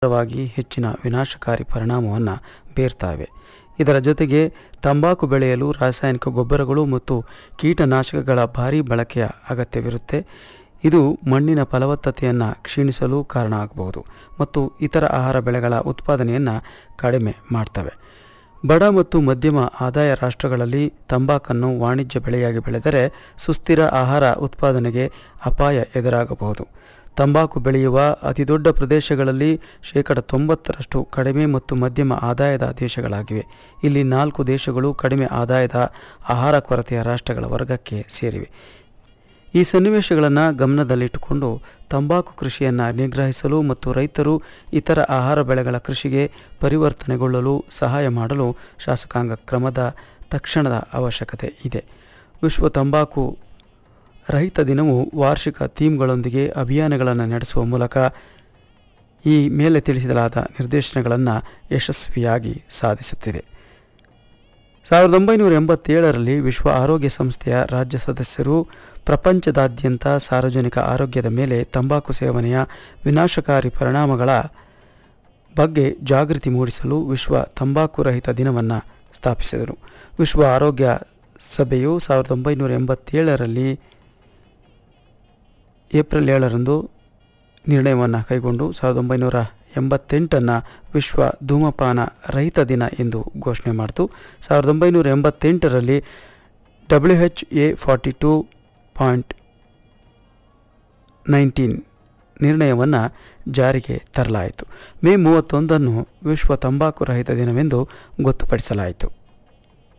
ವಾಗಿ ಹೆಚ್ಚಿನ ವಿನಾಶಕಾರಿ ಪರಿಣಾಮವನ್ನು ಬೀರ್ತಾವೆ ಇದರ ಜೊತೆಗೆ ತಂಬಾಕು ಬೆಳೆಯಲು ರಾಸಾಯನಿಕ ಗೊಬ್ಬರಗಳು ಮತ್ತು ಕೀಟನಾಶಕಗಳ ಭಾರೀ ಬಳಕೆಯ ಅಗತ್ಯವಿರುತ್ತೆ ಇದು ಮಣ್ಣಿನ ಫಲವತ್ತತೆಯನ್ನು ಕ್ಷೀಣಿಸಲು ಕಾರಣ ಆಗಬಹುದು ಮತ್ತು ಇತರ ಆಹಾರ ಬೆಳೆಗಳ ಉತ್ಪಾದನೆಯನ್ನು ಕಡಿಮೆ ಮಾಡ್ತವೆ ಬಡ ಮತ್ತು ಮಧ್ಯಮ ಆದಾಯ ರಾಷ್ಟ್ರಗಳಲ್ಲಿ ತಂಬಾಕನ್ನು ವಾಣಿಜ್ಯ ಬೆಳೆಯಾಗಿ ಬೆಳೆದರೆ ಸುಸ್ಥಿರ ಆಹಾರ ಉತ್ಪಾದನೆಗೆ ಅಪಾಯ ಎದುರಾಗಬಹುದು ತಂಬಾಕು ಬೆಳೆಯುವ ಅತಿದೊಡ್ಡ ಪ್ರದೇಶಗಳಲ್ಲಿ ಶೇಕಡ ತೊಂಬತ್ತರಷ್ಟು ಕಡಿಮೆ ಮತ್ತು ಮಧ್ಯಮ ಆದಾಯದ ದೇಶಗಳಾಗಿವೆ ಇಲ್ಲಿ ನಾಲ್ಕು ದೇಶಗಳು ಕಡಿಮೆ ಆದಾಯದ ಆಹಾರ ಕೊರತೆಯ ರಾಷ್ಟ್ರಗಳ ವರ್ಗಕ್ಕೆ ಸೇರಿವೆ ಈ ಸನ್ನಿವೇಶಗಳನ್ನು ಗಮನದಲ್ಲಿಟ್ಟುಕೊಂಡು ತಂಬಾಕು ಕೃಷಿಯನ್ನು ನಿಗ್ರಹಿಸಲು ಮತ್ತು ರೈತರು ಇತರ ಆಹಾರ ಬೆಳೆಗಳ ಕೃಷಿಗೆ ಪರಿವರ್ತನೆಗೊಳ್ಳಲು ಸಹಾಯ ಮಾಡಲು ಶಾಸಕಾಂಗ ಕ್ರಮದ ತಕ್ಷಣದ ಅವಶ್ಯಕತೆ ಇದೆ ವಿಶ್ವ ತಂಬಾಕು ರಹಿತ ದಿನವು ವಾರ್ಷಿಕ ಥೀಮ್ಗಳೊಂದಿಗೆ ಅಭಿಯಾನಗಳನ್ನು ನಡೆಸುವ ಮೂಲಕ ಈ ಮೇಲೆ ತಿಳಿಸಲಾದ ನಿರ್ದೇಶನಗಳನ್ನು ಯಶಸ್ವಿಯಾಗಿ ಸಾಧಿಸುತ್ತಿದೆ ಸಾವಿರದ ಒಂಬೈನೂರ ಎಂಬತ್ತೇಳರಲ್ಲಿ ವಿಶ್ವ ಆರೋಗ್ಯ ಸಂಸ್ಥೆಯ ರಾಜ್ಯ ಸದಸ್ಯರು ಪ್ರಪಂಚದಾದ್ಯಂತ ಸಾರ್ವಜನಿಕ ಆರೋಗ್ಯದ ಮೇಲೆ ತಂಬಾಕು ಸೇವನೆಯ ವಿನಾಶಕಾರಿ ಪರಿಣಾಮಗಳ ಬಗ್ಗೆ ಜಾಗೃತಿ ಮೂಡಿಸಲು ವಿಶ್ವ ತಂಬಾಕು ರಹಿತ ದಿನವನ್ನು ಸ್ಥಾಪಿಸಿದರು ವಿಶ್ವ ಆರೋಗ್ಯ ಸಭೆಯು ಸಾವಿರದ ಒಂಬೈನೂರ ಎಂಬತ್ತೇಳರಲ್ಲಿ ಏಪ್ರಿಲ್ ಏಳರಂದು ನಿರ್ಣಯವನ್ನು ಕೈಗೊಂಡು ಸಾವಿರದ ಒಂಬೈನೂರ ಎಂಬತ್ತೆಂಟನ್ನು ವಿಶ್ವ ಧೂಮಪಾನ ರಹಿತ ದಿನ ಎಂದು ಘೋಷಣೆ ಮಾಡಿತು ಸಾವಿರದ ಒಂಬೈನೂರ ಎಂಬತ್ತೆಂಟರಲ್ಲಿ W H A forty two point nineteen ನಿರ್ಣಯವನ್ನು ಜಾರಿಗೆ ತರಲಾಯಿತು ಮೇ ಮೂವತ್ತೊಂದನ್ನು ವಿಶ್ವ ತಂಬಾಕು ರಹಿತ ದಿನವೆಂದು ಗೊತ್ತುಪಡಿಸಲಾಯಿತು